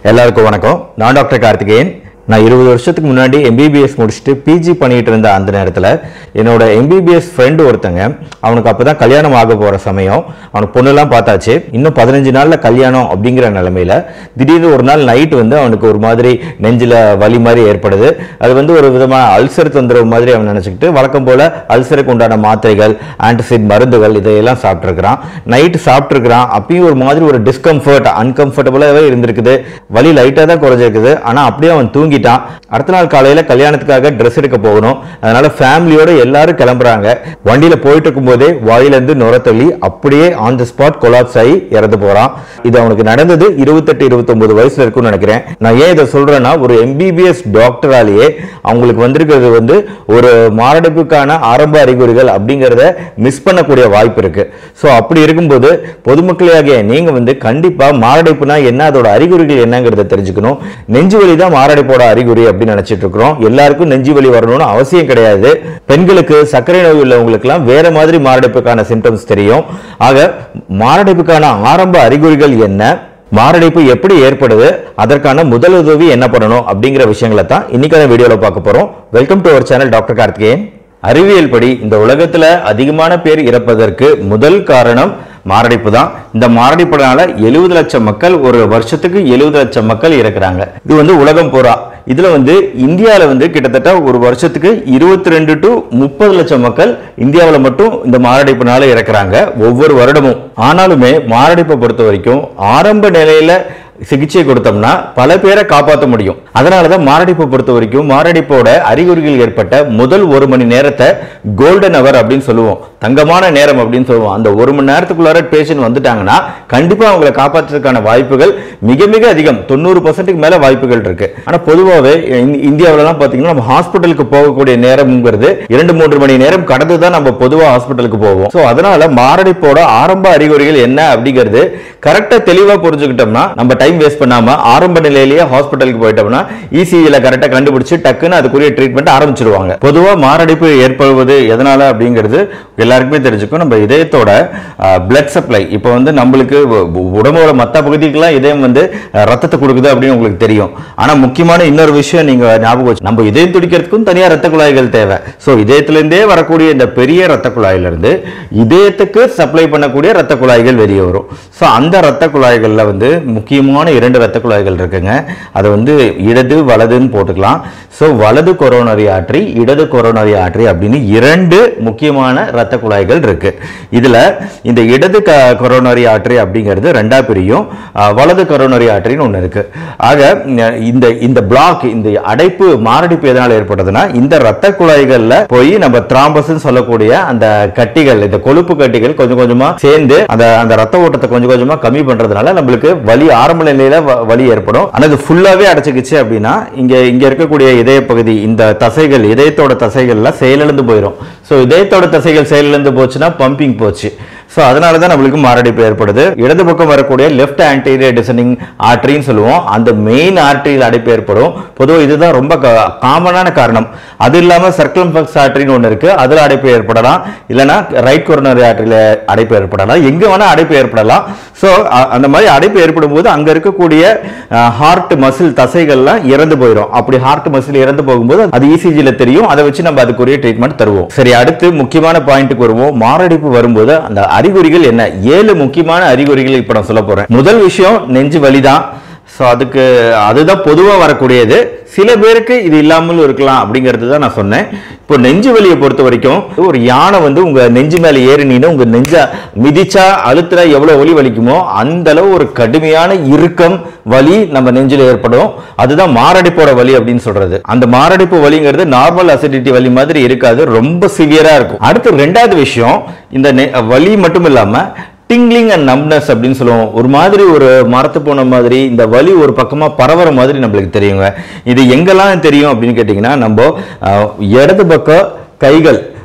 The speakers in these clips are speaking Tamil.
எல்லாருக்கும் வணக்கம் நான் டாக்டர் கார்த்திகேயன் நான் இருபது வருஷத்துக்கு முன்னாடி எம்பிபிஎஸ் முடிச்சுட்டு பிஜி பண்ணிட்டு இருந்த அந்த நேரத்தில் என்னோட எம்பிபிஎஸ் ஃப்ரெண்டு ஒருத்தங்க அவனுக்கு அப்போ தான் கல்யாணம் ஆக போகிற சமயம் அவனுக்கு பொண்ணுலாம் பார்த்தாச்சு இன்னும் பதினஞ்சு நாளில் கல்யாணம் அப்படிங்கிற நிலமையில திடீர்னு ஒரு நாள் நைட் வந்து அவனுக்கு ஒரு மாதிரி நெஞ்சில் வலி மாதிரி ஏற்படுது அது வந்து ஒரு விதமான அல்சர் தொந்தரவு மாதிரி அவன் நினச்சிக்கிட்டு வழக்கம் போல் அல்சருக்கு உண்டான மாத்திரைகள் ஆன்டிசைட் மருந்துகள் இதையெல்லாம் சாப்பிட்ருக்கிறான் நைட் சாப்பிட்ருக்கிறான் அப்பயும் ஒரு மாதிரி ஒரு டிஸ்கம்ஃபர்ட் அன்கம்ஃபர்டபுளாகவே இருந்திருக்குது வலி லைட்டாக தான் குறைஞ்சிருக்குது ஆனால் அப்படியே அவன் தூங்கிட்டான் அடுத்த நாள் காலையில் கல்யாணத்துக்காக ட்ரெஸ் எடுக்க போகணும் அதனால ஃபேமிலியோட எல்லாரும் கிளம்புறாங்க வண்டியில் போயிட்டு இருக்கும்போதே வாயிலேருந்து நுர தள்ளி அப்படியே ஆன் த ஸ்பாட் கொலாப்ஸ் ஆகி இறந்து போகிறான் இது அவனுக்கு நடந்தது இருபத்தெட்டு இருபத்தொன்பது வயசுல இருக்கும்னு நினைக்கிறேன் நான் ஏன் இதை சொல்றேன்னா ஒரு எம்பிபிஎஸ் டாக்டராலேயே அவங்களுக்கு வந்திருக்கிறது வந்து ஒரு மாரடைப்புக்கான ஆரம்ப அறிகுறிகள் அப்படிங்கிறத மிஸ் பண்ணக்கூடிய வாய்ப்பு இருக்கு ஸோ அப்படி இருக்கும்போது பொதுமக்களாகிய நீங்க வந்து கண்டிப்பா மாரடைப்புனா என்ன அதோட அறிகுறிகள் என்னங்கிறத தெரிஞ்சுக்கணும் நெஞ்சு வலி தான் மாரடைப்போட அறிகுறி அப்படின்னு நினைச்சிட்டு இருக்கிறோம் எல்லாருக்கும் நெஞ்சு வலி வரணும்னு அவசியம் கிடையாது பெண்களுக்கு சர்க்கரை நோய் உள்ளவங்களுக்குலாம் வேற மாதிரி மாரடைப்புக்கான சிம்டம்ஸ் தெரியும் ஆக மாரடைப்புக்கான ஆரம்ப அறிகுறிகள் என்ன மாரடைப்பு எப்படி ஏற்படுது அதற்கான முதல் உதவி என்ன பண்ணணும் அப்படிங்கிற விஷயங்களை தான் இன்னைக்கான வீடியோல பார்க்க போறோம் welcome to our channel doctor Karthikeyan அறிவியல் படி இந்த உலகத்துல அதிகமான பேர் இறப்பதற்கு முதல் காரணம் மாரடைப்பு தான் இந்த மாரடைப்புனால எழுபது லட்சம் மக்கள் ஒரு வருஷத்துக்கு எழுபது லட்சம் மக்கள் இறக்குறாங்க இது வந்து உலகம் பூரா இதுல வந்து இந்தியாவில் வந்து கிட்டத்தட்ட ஒரு வருஷத்துக்கு இருபத்தி ரெண்டு டு முப்பது லட்சம் மக்கள் இந்தியாவில் மட்டும் இந்த மாரடைப்புனால இறக்குறாங்க ஒவ்வொரு வருடமும் ஆனாலுமே மாரடைப்பை பொறுத்த வரைக்கும் ஆரம்ப நிலையில சிகிச்சை கொடுத்தோம்னா பல பேரை காப்பாற்ற முடியும் அதனால தான் மாரடைப்பை பொறுத்த வரைக்கும் மாரடைப்போட அறிகுறிகள் ஏற்பட்ட முதல் ஒரு மணி நேரத்தை கோல்டன் அவர் அப்படின்னு சொல்லுவோம் தங்கமான நேரம் அப்படின்னு சொல்லுவோம் அந்த ஒரு மணி நேரத்துக்குள்ளார பேஷண்ட் வந்துட்டாங்கன்னா கண்டிப்பா அவங்களை காப்பாற்றுறதுக்கான வாய்ப்புகள் மிக மிக அதிகம் தொண்ணூறு பர்சன்ட்டுக்கு மேல வாய்ப்புகள் இருக்கு ஆனா பொதுவாகவே இந்தியாவிலலாம் பார்த்தீங்கன்னா நம்ம ஹாஸ்பிட்டலுக்கு போகக்கூடிய நேரம்ங்கிறது இரண்டு மூன்று மணி நேரம் கடந்து தான் நம்ம பொதுவாக ஹாஸ்பிட்டலுக்கு போவோம் ஸோ அதனால மாரடைப்போட ஆரம்ப அறிகுறிகள் என்ன அப்படிங்கிறது கரெக்டா தெளிவா புரிஞ்சுக்கிட்டோம்னா நம்ம டைம் வேஸ்ட் பண்ணாம ஆரம்ப நிலையிலேயே ஹாஸ்பிட்டலுக்கு போயிட்டோம்னா இசிஜில கரெக்டா கண்டுபிடிச்சு டக்குன்னு அதுக்குரிய ட்ரீட்மெண்ட் ஆரம்பிச்சிருவாங்க பொதுவா மாரடைப்பு ஏற்படுவது எதனால அப்படிங்கிறது எல்லாருக்குமே தெரிஞ்சுக்கும் நம்ம இதயத்தோட பிளட் சப்ளை இப்போ வந்து நம்மளுக்கு உ- உடம்போட மற்ற பகுதிக்கெல்லாம் இதயம் வந்து அஹ், ரத்தத்தை கொடுக்குது அப்படின்னு உங்களுக்கு தெரியும் ஆனா முக்கியமான இன்னொரு விஷயம் நீங்க ஞாபகம் வச்சு நம்ம இதயம் துடிக்கிறதுக்கும் தனியா ரத்த குழாய்கள் தேவை ஸோ இதயத்திலிருந்தே வரக்கூடிய இந்த பெரிய ரத்த குழாயில இருந்து இதயத்துக்கு சப்ளை பண்ணக்கூடிய ரத்த குழாய்கள் வெளியே வரும் ஸோ அந்த ரத்த குழாய்கள்ல வந்து முக்கியமான இரண்டு ரத்த குழாய்கள் இருக்குங்க அதை வந்து இடது வலதுன்னு போட்டுக்கலாம் ஸோ வலது கொரோனரி ஆற்றி இடது கொரோனரி ஆற்றி அப்படின்னு இரண்டு முக்கியமான ரத்த குழாய்கள் இருக்கு இதுல இந்த இடது க கொரோனரி ஆற்றி அப்படிங்கிறது ரெண்டா பிரியும் அஹ், வலது கொரோனரி ஆற்றின்னு ஒன்று இருக்கு ஆக அஹ், இந்த இந்த பிளாக் இந்த அடைப்பு மாரடைப்பு எதனால ஏற்பட்டதுன்னா இந்த ரத்த குழாய்கள்ல போய் நம்ம திராம்பஸ்ன்னு சொல்லக்கூடிய அந்த கட்டிகள் இந்த கொழுப்பு கட்டிகள் கொஞ்சம் கொஞ்சமா சேர்ந்து அந்த அந்த ரத்த ஓட்டத்தை கொஞ்சம் கொஞ்சமா கம்மி பண்றதுனால நம்மளுக்கு வலி ஆரம்ப நிலையில வ- வலி ஏற்படும் ஆனா இது ஃபுல்லாவே அடைச்சுக்கிச்சு அப்படின்னா இங்க இங்க இருக்கக்கூடிய இதய பகுதி இந்த தசைகள் இதயத்தோட தசைகள்லாம் செயலிழந்து போயிடும் ஸோ இதயத்தோட தசைகள் செயலிழந்து போச்சுன்னா பம்பிங் போச்சு ஸோ அதனால தான் நம்மளுக்கு மாரடைப்பு ஏற்படுது இடது பக்கம் வரக்கூடிய லெஃப்ட் ஆன்டீரியர் டிசனிங் ஆர்டரின்னு சொல்லுவோம் அந்த மெயின் ஆர்டரியில் அடைப்பு ஏற்படும் பொதுவாக இதுதான் ரொம்ப காமனான காரணம் அது இல்லாமல் சர்க்கம்ஃபக்ஸ் ஆர்டரின்னு ஒன்று இருக்கு அதில் அடைப்பு ஏற்படலாம் இல்லைன்னா ரைட் கொரோனரி ஆர்டரியில் அடைப்பு ஏற்படலாம் எங்கே வேணால் அடைப்பு ஏற்படலாம் ஸோ அந்த மாதிரி அடைப்பு ஏற்படும் போது அங்கே இருக்கக்கூடிய ஹார்ட் மசில் தசைகள்லாம் இறந்து போயிடும் அப்படி ஹார்ட் மசில் இறந்து போகும்போது அது இசிஜியில் தெரியும் அதை வச்சு நம்ம அதுக்குரிய ட்ரீட்மெண்ட் தருவோம் சரி அடுத்து முக்கியமான பாயிண்ட்டுக்கு வருவோம் மாரடைப்பு வரும்போது அந்த அறிகுறிகள் என்ன ஏழு முக்கியமான அறிகுறிகள் இப்போ நான் சொல்ல போறேன் முதல் விஷயம் நெஞ்சு வலிதான் ஸோ அதுக்கு அதுதான் பொதுவாக வரக்கூடியது சில பேருக்கு இது இல்லாமல் இருக்கலாம் அப்படிங்கிறது தான் நான் சொன்னேன் இப்போ நெஞ்சு வலியை பொறுத்த வரைக்கும் ஒரு யானை வந்து உங்க நெஞ்சு மேலே ஏறினீங்கன்னா உங்க நெஞ்ச மிதிச்சா அழுத்துற எவ்வளவு வலி வலிக்குமோ அந்த அளவு ஒரு கடுமையான இறுக்கம் வலி நம்ம நெஞ்சில் ஏற்படும் அதுதான் மாரடைப்போட வலி அப்படின்னு சொல்றது அந்த மாரடைப்பு வலிங்கிறது நார்மல் அசிடிட்டி வலி மாதிரி இருக்காது ரொம்ப சிவியரா இருக்கும் அடுத்து ரெண்டாவது விஷயம் இந்த நெ- வலி மட்டும் இல்லாம டிங்லிங் அண்ட் நம்னஸ் அப்படின்னு சொல்லுவோம் ஒரு மாதிரி ஒரு மரத்து போன மாதிரி இந்த வலி ஒரு பக்கமா பரவற மாதிரி நம்மளுக்கு தெரியுங்க இது எங்கெல்லாம் தெரியும் அப்படின்னு கேட்டிங்கன்னா நம்ம அஹ், இடது பக்கம் கைகள்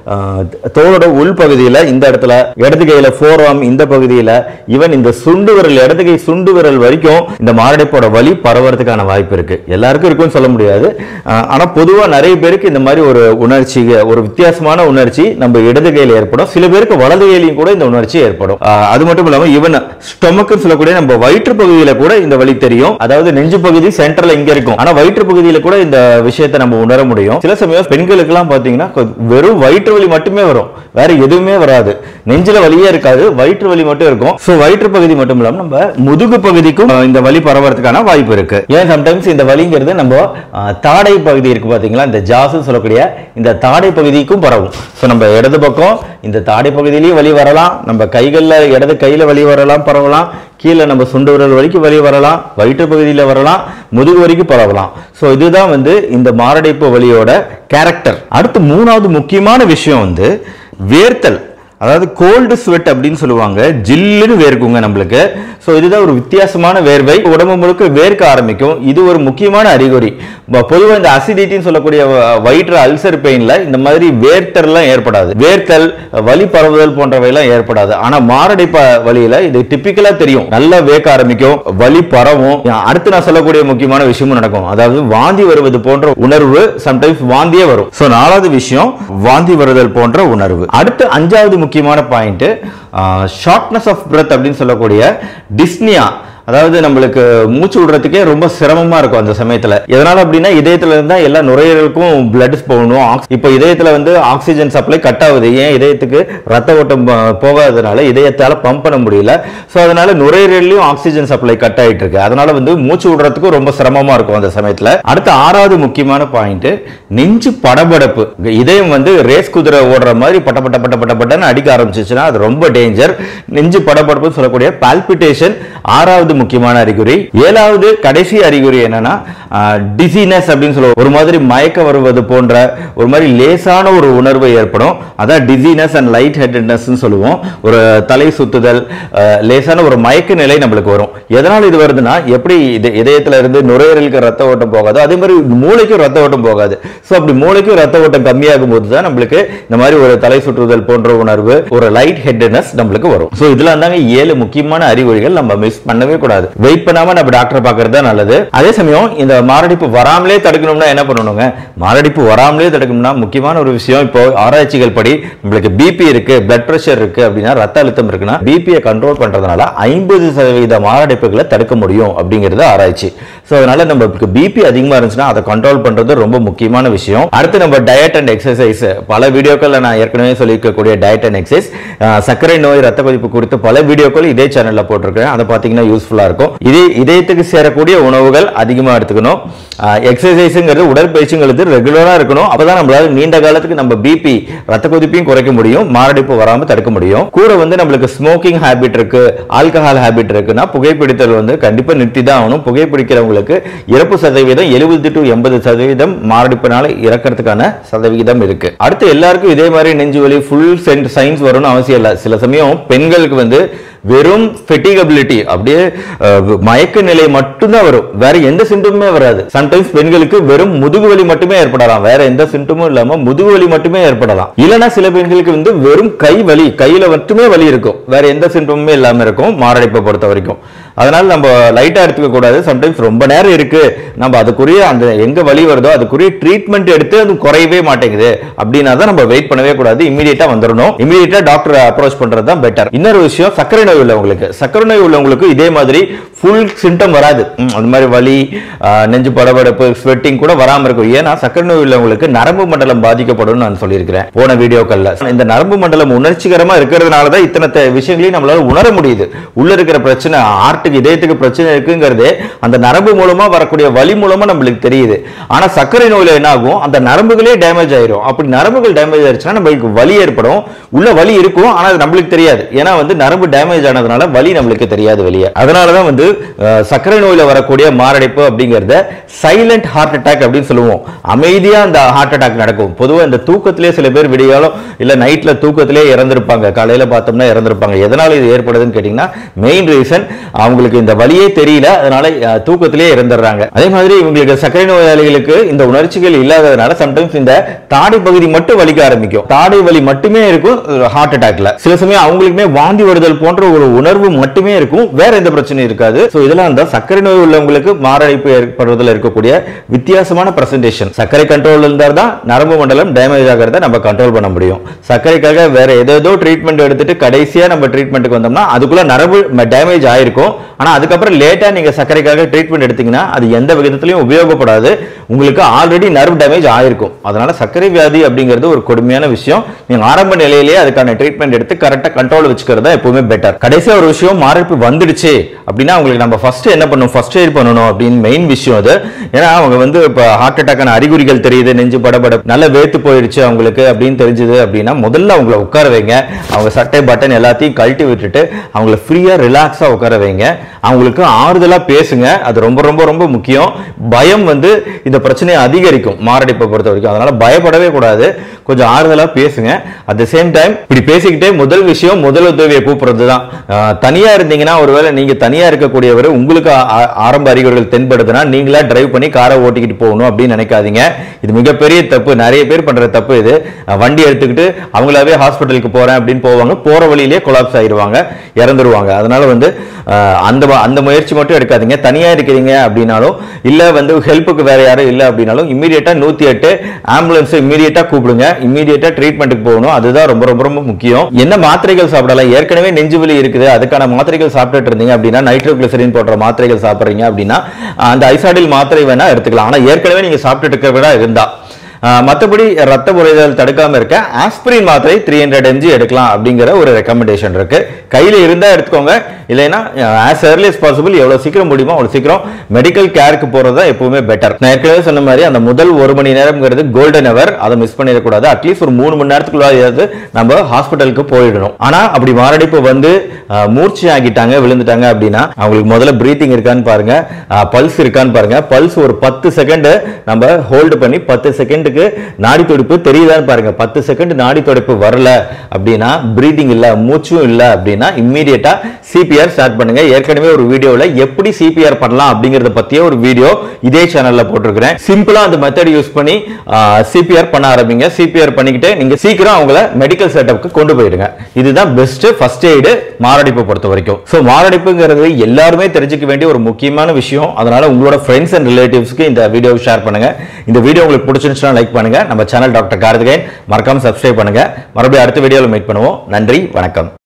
ஆஹ், தோலோட உள் பகுதியில இந்த இடத்துல இடது கையில ஃபோராம் இந்த பகுதியில ஈவன் இந்த சுண்டு விரல் இடது கை சுண்டு விரல் வரைக்கும் இந்த மாரடைப்போட வலி பரவறதுக்கான வாய்ப்பு இருக்கு எல்லாருக்கும் இருக்குன்னு சொல்ல முடியாது ஆஹ், ஆனா பொதுவா நிறைய பேருக்கு இந்த மாதிரி ஒரு உணர்ச்சி ஒரு வித்தியாசமான உணர்ச்சி நம்ம இடது கையில ஏற்படும் சில பேருக்கு வலது கையிலையும் கூட இந்த உணர்ச்சி ஏற்படும் ஆஹ், அது மட்டும் இல்லாம ஈவன் ஸ்டொமக்கு சொல்லக்கூடிய நம்ம வயிற்று பகுதியில கூட இந்த வலி தெரியும் அதாவது நெஞ்சு பகுதி சென்டர்ல இங்க இருக்கும் ஆனா வயிற்று பகுதியில கூட இந்த விஷயத்தை நம்ம உணர முடியும் சில சமயம் பெண்களுக்கு எல்லாம் பாத்தீங்கன்னா கொ- வெறும் வயிற்று வலி மட்டுமே வரும் வேற எதுவுமே வராது நெஞ்சில வலியே இருக்காது வயிற்று வலி மட்டும் இருக்கும் சோ வயிற்று பகுதி மட்டும் இல்லாம நம்ம முதுகு பகுதிக்கும் அஹ், இந்த வலி பரவறதுக்கான வாய்ப்பு இருக்கு ஏன் சம்டைம்ஸ் இந்த வலிங்கிறது நம்ம அஹ், தாடை பகுதி இருக்கு பாத்தீங்களா இந்த ஜாஸ் சொல்லக்கூடிய இந்த தாடை பகுதிக்கும் பரவும் சோ நம்ம இடது பக்கம் இந்த தாடை பகுதியிலயும் வலி வரலாம் நம்ம கைகள்ல இடது கையில வலி வரலாம் பரவலாம் கீழே நம்ம சுண்டு விரல் வரைக்கும் வலி வரலாம் வயிற்று பகுதியில வரலாம் முதுகு வரைக்கும் பரவலாம் சோ இதுதான் வந்து இந்த மாரடைப்பு வலியோட கேரக்டர் அடுத்து மூணாவது முக்கியமான விஷயம் வந்து வேர்த்தல் அதாவது கோல்டு ஸ்வெட் அப்படின்னு சொல்லுவாங்க ஜில்லுன்னு வேர்க்குங்க நம்மளுக்கு ஸோ இதுதான் ஒரு வித்தியாசமான வேர்வை உடம்பு முழுக்க வேர்க்க ஆரம்பிக்கும் இது ஒரு முக்கியமான அறிகுறி பொதுவாக இந்த அசிடிட்டின்னு சொல்லக்கூடிய வ- வயிற்று அல்சர் பெயின்ல இந்த மாதிரி வேர்த்தல்லாம் ஏற்படாது வேர்த்தல் வலி பரவுதல் போன்றவையெல்லாம் ஏற்படாது ஆனா மாரடைப்பு வலியில இது டிப்பிக்கலா தெரியும் நல்லா வேர்க்க ஆரம்பிக்கும் வலி பரவும் அடுத்து நான் சொல்லக்கூடிய முக்கியமான விஷயமும் நடக்கும் அதாவது வாந்தி வருவது போன்ற உணர்வு சம்டைம்ஸ் வாந்தியே வரும் ஸோ நாலாவது விஷயம் வாந்தி வருதல் போன்ற உணர்வு அடுத்து அஞ்சாவது முக்கியமான பாயிண்ட் ஷார்ட்னஸ் ஆஃப் பிரெத் அப்படின்னு சொல்லக்கூடிய டிஸ்னியா அதாவது நம்மளுக்கு மூச்சு விடுறதுக்கே ரொம்ப சிரமமா இருக்கும் அந்த சமயத்துல எதனால அப்படின்னா இதயத்துல இருந்தா எல்லா நுரையீரலுக்கும் பிளட் போகணும் ஆக்ஸ்- இப்போ இதயத்துல வந்து ஆக்சிஜன் சப்ளை கட் ஆகுது ஏன் இதயத்துக்கு ரத்த ஓட்டம் ப- போகாததுனால இதயத்தால பம்ப் பண்ண முடியல ஸோ அதனால நுரையீரலையும் ஆக்சிஜன் சப்ளை கட் ஆயிட்டு இருக்கு அதனால வந்து மூச்சு விடுறதுக்கும் ரொம்ப சிரமமா இருக்கும் அந்த சமயத்துல அடுத்த ஆறாவது முக்கியமான பாயிண்ட் நெஞ்சு படபடப்பு இதயம் வந்து ரேஸ் குதிரை ஓடுற மாதிரி பட்ட பட்ட பட்ட பட்ட பட்டன்னு அடிக்க ஆரம்பிச்சிச்சுன்னா அது ரொம்ப டேஞ்சர் நெஞ்சு படபடப்பு சொல்லக்கூடிய பால்பிட்டேஷன் ஆறாவது முக்கியமான அறிகுறி ஏழாவது கடைசி அறிகுறி என்னன்னா டிசினஸ் அப்படின்னு சொல்லுவோம் ஒரு மாதிரி மயக்க வருவது போன்ற ஒரு மாதிரி லேசான ஒரு உணர்வு ஏற்படும் அதான் டிசினஸ் அண்ட் லைட் ஹெட்டட்னஸ் சொல்லுவோம் ஒரு தலை சுத்துதல் அஹ், லேசான ஒரு மயக்க நிலை நம்மளுக்கு வரும் எதனால் இது வருதுன்னா எப்படி இது இதயத்துல இருந்து நுரையீரலுக்கு ரத்த ஓட்டம் போகாதோ அதே மாதிரி மூளைக்கும் ரத்த ஓட்டம் போகாது ஸோ அப்படி மூளைக்கும் ரத்த ஓட்டம் கம்மியாகும் போது தான் நம்மளுக்கு இந்த மாதிரி ஒரு தலை சுற்றுதல் போன்ற உணர்வு ஒரு லைட் ஹெட்டட்னஸ் நம்மளுக்கு வரும் ஸோ இதெல்லாம் தாங்க ஏழு முக்கியமான அறிகுறிகள் நம்ம மிஸ் பண்ணவே கூடாது வெயிட் பண்ணாம நம்ம டாக்டரை பார்க்கறது தான் நல்லது அதே சமயம் இந்த மாரடைப்பு வராமலே தடுக்கணும்னா என்ன பண்ணணுங்க மாரடைப்பு வராமலே தடுக்கணும்னா முக்கியமான ஒரு விஷயம் இப்போ ஆராய்ச்சிகள் படி நம்மளுக்கு பிபி இருக்கு பிளட் பிரஷர் இருக்கு அப்படின்னா ரத்த அழுத்தம் இருக்குன்னா பிபியை கண்ட்ரோல் பண்றதுனால ஐம்பது சதவீத மாரடைப்புகளை தடுக்க முடியும் அப்படிங்கிறது ஆராய்ச்சி ஸோ அதனால நமக்கு பிபி அதிகமா இருந்துச்சுன்னா அதை கண்ட்ரோல் பண்றது ரொம்ப முக்கியமான விஷயம் அடுத்து நம்ம டயட் அண்ட் எக்ஸசைஸ் பல வீடியோக்கள்ல நான் ஏற்கனவே சொல்லியிருக்கக்கூடிய டயட் அண்ட் எக்ஸசைஸ் சர்க்கரை நோய் ரத்த கொதிப்பு குறித்து பல வீடியோக்கள் இதே சேனல்ல போட்டிருக்கேன் அதை பார்த்தீங்கன்னா யூஸ்ஃபுல்லா இருக்கும் இதே இதயத்துக்கு சேரக்கூடிய உணவுகள் அதிகமா எடுத்துக்கணும் எக்ஸசைஸுங்கிறது உடற்பயிற்சிங்கிறது ரெகுலரா இருக்கணும் அப்பதான் நம்மளால நீண்ட காலத்துக்கு நம்ம பிபி ரத்த கொதிப்பையும் குறைக்க முடியும் மாரடைப்பு வராம தடுக்க முடியும் கூட வந்து நம்மளுக்கு ஸ்மோக்கிங் ஹேபிட் இருக்கு ஆல்கஹால் ஹேபிட் இருக்குன்னா புகைப்பிடித்தல் வந்து கண்டிப்பா நிறுத்தி தான் ஆகணும் புகைப்பிடிக்கிறவங்களுக்கு இறப்பு சதவீதம் எழுபது டு எண்பது சதவீதம் மாரடைப்பினால இறக்கிறதுக்கான சதவிகிதம் இருக்கு அடுத்து எல்லாருக்கும் இதே மாதிரி நெஞ்சு வலி ஃபுல் சென்ட் சயின்ஸ் வரும்னு அவசியம் இல்லை சில சமயம் பெண்களுக்கு வந்து வெறும் ஃபெட்டிகபிலிட்டி அப்படியே அஹ், மயக்க நிலை மட்டும்தான் வரும் வேற எந்த சிம்டமுமே வராது சம்டைம்ஸ் பெண்களுக்கு வெறும் முதுகு வலி மட்டுமே ஏற்படலாம் வேற எந்த சிம்டமும் இல்லாம முதுகு வலி மட்டுமே ஏற்படலாம் இல்லைன்னா சில பெண்களுக்கு வந்து வெறும் கை வலி கையில மட்டுமே வலி இருக்கும் வேற எந்த சிம்டமுமே இல்லாம இருக்கும் மாரடைப்பை பொறுத்த வரைக்கும் அதனால நம்ம லைட்டா எடுத்துக்க கூடாது சம்டைம்ஸ் ரொம்ப நேரம் இருக்கு நம்ம அதுக்குரிய அந்த எங்க வலி வருதோ அதுக்குரிய ட்ரீட்மெண்ட் எடுத்து அது குறையவே மாட்டேங்குது அப்படின்னா தான் நம்ம வெயிட் பண்ணவே கூடாது இமீடியட்டா வந்துடணும் இமீடியட்டா டாக்டர் அப்ரோச் பண்றது தான் பெட்டர் இன்னொரு விஷயம் சர்க்கரை நோய் உள்ளவங்களுக்கு சர்க்கரை நோய் உள்ளவங்களுக்கு இதே மாதிரி ஃபுல் சிம்டம் வராது ம், அந்த மாதிரி வலி ஆ, நெஞ்சு படபடப்பு ஸ்வெட்டிங் கூட வராம இருக்கும் ஏன்னா சர்க்கரை நோய் உள்ளவங்களுக்கு நரம்பு மண்டலம் பாதிக்கப்படும் நான் சொல்லியிருக்கிறேன் போன வீடியோக்கள்ல இந்த நரம்பு மண்டலம் உணர்ச்சிகரமா இருக்கிறதுனால தான் இத்தனை த- விஷயங்களையும் நம்மளால உணர முடியுது உள்ள இருக்கிற பிரச்சனை ஹார்ட்டுக்கு இதயத்துக்கு பிரச்சனை இருக்குங்கிறதே அந்த நரம்பு மூலமா வரக்கூடிய வலி மூலமா நம்மளுக்கு தெரியுது ஆனா சர்க்கரை நோயில என்ன ஆகும் அந்த நரம்புகளே டேமேஜ் ஆயிரும் அப்படி நரம்புகள் டேமேஜ் ஆயிடுச்சுன்னா நம்மளுக்கு வலி ஏற்படும் உள்ள வலி இருக்கும் ஆனா அது நம்மளுக்கு தெரியாது ஏன்னா வந்து நரம்பு டேமேஜ் ஆனதுனால வலி நம்மளுக்கு தெரியாது வெளியே அதனால தான் வந்து அஹ், சர்க்கரை நோயில வரக்கூடிய மாரடைப்பு அப்படிங்கறத சைலண்ட் ஹார்ட் அட்டாக் அப்படின்னு சொல்லுவோம் அமைதியா அந்த ஹார்ட் அட்டாக் நடக்கும் பொதுவா இந்த தூக்கத்திலே சில பேர் விடியாலும் இல்ல நைட்ல தூக்கத்திலே இறந்திருப்பாங்க காலையில பார்த்தோம்னா இறந்திருப்பாங்க எதனால இது ஏற்படுதுன்னு கேட்டீங்கன்னா மெயின் ரீசன் அவங்க அவங்களுக்கு இந்த வலியே தெரியல அதனால அஹ், தூக்கத்திலே இறந்துடுறாங்க அதே மாதிரி இவங்களுக்கு சர்க்கரை நோயாளிகளுக்கு இந்த உணர்ச்சிகள் இல்லாததுனால சம்டைம்ஸ் இந்த தாடை பகுதி மட்டும் வலிக்க ஆரம்பிக்கும் தாடை வலி மட்டுமே இருக்கும் ஹார்ட் அட்டாக்ல சில சமயம் அவங்களுக்குமே வாந்தி வருதல் போன்ற ஒரு உணர்வு மட்டுமே இருக்கும் வேற எந்த பிரச்சனையும் இருக்காது சோ இதெல்லாம் தான் சர்க்கரை நோய் உள்ளவங்களுக்கு மாரடைப்பு ஏற்படுவதில் இருக்கக்கூடிய வித்தியாசமான பிரசன்டேஷன் சர்க்கரை கண்ட்ரோல் இருந்தால் தான் நரம்பு மண்டலம் டேமேஜ் ஆகிறத நம்ம கண்ட்ரோல் பண்ண முடியும் சர்க்கரைக்காக வேற ஏதேதோ ட்ரீட்மெண்ட் எடுத்துட்டு கடைசியா நம்ம ட்ரீட்மெண்ட்டுக்கு வந்தோம்னா அதுக்குள்ள நரம்பு டேமேஜ் ஆயிருக்கும் ஆனா அதுக்கப்புறம் லேட்டா நீங்க சர்க்கரைக்காக ட்ரீட்மெண்ட் எடுத்தீங்கன்னா அது எந்த விதத்திலையும் உபயோகப்படாது உங்களுக்கு ஆல்ரெடி நர்வ் டேமேஜ் ஆயிருக்கும் அதனால சர்க்கரை வியாதி அப்படிங்கிறது ஒரு கொடுமையான விஷயம் நீங்க ஆரம்ப நிலையிலேயே அதுக்கான ட்ரீட்மெண்ட் எடுத்து கரெக்டா கண்ட்ரோல் வச்சுக்கிறது எப்பவுமே பெட்டர் கடைசியா ஒரு விஷயம் மாரடைப்பு வந்துடுச்சு அப்படின்னா உங்களுக்கு நம்ம ஃபர்ஸ்ட் என்ன பண்ணணும் ஃபர்ஸ்ட் எய்ட் பண்ணணும் அப்படின்னு மெயின் விஷயம் அது ஏன்னா அவங்க வந்து இப்போ ஹார்ட் அட்டாக்கான அறிகுறிகள் தெரியுது நெஞ்சு படபட நல்ல வேத்து போயிடுச்சு அவங்களுக்கு அப்படின்னு தெரிஞ்சது அப்படின்னா முதல்ல அவங்கள உட்கார வைங்க அவங்க சட்டை பட்டன் எல்லாத்தையும் கழட்டி விட்டுட்டு அவங்கள ஃப்ரீயா ரிலாக்ஸா உட்கார வைங்க அவங்களுக்கு ஆறுதலா பேசுங்க அது ரொம்ப ரொம்ப ரொம்ப முக்கியம் பயம் வந்து இந்த பிரச்சனையை அதிகரிக்கும் மாரடைப்பை பொறுத்த வரைக்கும் அதனால பயப்படவே கூடாது கொஞ்சம் ஆறுதலா பேசுங்க அட் த சேம் டைம் இப்படி பேசிக்கிட்டே முதல் விஷயம் முதல் உதவியை கூப்பிடுறது தான் ஆஹ் தனியா இருந்தீங்கன்னா ஒருவேளை நீங்க தனியா இருக்கக்கூடியவர் உங்களுக்கு ஆ- ஆ- ஆரம்ப அறிகுறிகள் தென்படுதுன்னா நீங்களா டிரைவ் பண்ணி காரை ஓட்டிக்கிட்டு போகணும் அப்படின்னு நினைக்காதீங்க இது மிகப்பெரிய தப்பு நிறைய பேர் பண்ற தப்பு இது அஹ் வண்டி எடுத்துக்கிட்டு அவங்களாவே ஹாஸ்பிட்டலுக்கு போறேன் அப்படின்னு போவாங்க போற வழியிலே கொலாப்ஸ் ஆயிருவாங்க இறந்துருவாங்க அதனால வந்து அஹ், அந்த வ- அந்த முயற்சி மட்டும் எடுக்காதீங்க தனியா இருக்கிறீங்க அப்படின்னாலும் இல்ல வந்து ஹெல்ப்புக்கு வேற யாரும் இல்ல அப்படின்னாலும் இம்மீடியட்டா நூத்தி எட்டு ஆம்புலன்ஸ் இம்மீடியட்டா கூப்பிடுங்க இம்மீடியட்டா ட்ரீட்மெண்ட்டுக்கு போகணும் அதுதான் ரொம்ப ரொம்ப ரொம்ப முக்கியம் என்ன மாத்திரைகள் சாப்பிடலாம் ஏற்கனவே நெஞ்சு வலி இருக்குது அதுக்கான மாத்திரைகள் சாப்பிட்டுட்டு இருந்தீங்க அப்படின்னா நைட்ரோகிளிசரின் போன்ற மாத்திரைகள் சாப்பிடுறீங்க அப்படின்னா அந்த ஐசாடில் மாத்திரை வேணா எடுத்துக்கலாம் ஆனா ஏற்கனவே நீங்க சாப்பிட்டுட்டு இருக்கிறதா இருந்தா ஆஹ் மத்தபடி ரத்த உறைதல் தடுக்காம இருக்க ஆஸ்பிரின் மாத்திரை த்ரீ ஹண்ட்ரட் எம்ஜி எடுக்கலாம் அப்படிங்கிற ஒரு ரெக்கமெண்டேஷன் இருக்கு கையில இருந்தா எடுத்துக்கோங்க இல்லைன்னா ஆஸ் early as பாசிபிள் எவ்வளவு சீக்கிரம் முடியுமோ அவ்வளவு சீக்கிரம் மெடிக்கல் கேருக்கு போறது தான் எப்பவுமே பெட்டர் நான் ஏற்கனவே சொன்ன மாதிரி அந்த முதல் ஒரு மணி நேரம்ங்கிறது கோல்டன் அவர் அதை மிஸ் பண்ணிடக்கூடாது அட்லீஸ்ட் ஒரு மூணு மணி நேரத்துக்குள்ளாவது நம்ம ஹாஸ்பிட்டலுக்கு போயிடணும் ஆனா அப்படி மாரடைப்பு வந்து ஆஹ், மூர்ச்சை ஆகிட்டாங்க விழுந்துட்டாங்க அப்படின்னா அவங்களுக்கு முதல்ல பிரீத்திங் இருக்கான்னு பாருங்க பல்ஸ் இருக்கான்னு பாருங்க பல்ஸ் ஒரு பத்து செகண்ட் நம்ம ஹோல்டு பண்ணி பத்து செகண்டுக்கு நாடி துடிப்பு தெரியுதான்னு பாருங்க பத்து செகண்ட் நாடி துடிப்பு வரல அப்படின்னா பிரீதிங் இல்ல மூச்சும் இல்ல அப்படின்னா இம்மீடியட்டா சிபிஆர் ஸ்டார்ட் பண்ணுங்க ஏற்கனவே ஒரு வீடியோல எப்படி சிபிஆர் பண்ணலாம் அப்படிங்கறத பத்திய ஒரு வீடியோ இதே சேனல்ல போட்டிருக்கிறேன் சிம்பிளா அந்த மெத்தட் யூஸ் பண்ணி சிபிஆர் பண்ண ஆரம்பிங்க சிபிஆர் பண்ணிக்கிட்டு நீங்க சீக்கிரம் அவங்கள மெடிக்கல் செட்டப்க்கு கொண்டு போயிடுங்க இதுதான் பெஸ்ட் ஃபர்ஸ்ட் எய்டு மாரடைப்பை பொறுத்த வரைக்கும் ஸோ மாரடைப்புங்கிறது எல்லாருமே தெரிஞ்சுக்க வேண்டிய ஒரு முக்கியமான விஷயம் அதனால உங்களோட ஃப்ரெண்ட்ஸ் அண்ட் ரிலேட்டிவ்ஸ்க்கு இந்த வீடியோவை ஷேர் பண்ணுங்க இந்த வீடியோ உங்களுக்கு பிடிச்சிருந்துச்சுன்னா லைக் பண்ணுங்க நம்ம சேனல் டாக்டர் கார்த்திகேயன் மறக்காம சப்ஸ்கிரைப் பண்ணுங்க மறுபடியும் அடுத்த வீடியோவில் மீட் பண்ணுவோம் நன்றி வணக்கம்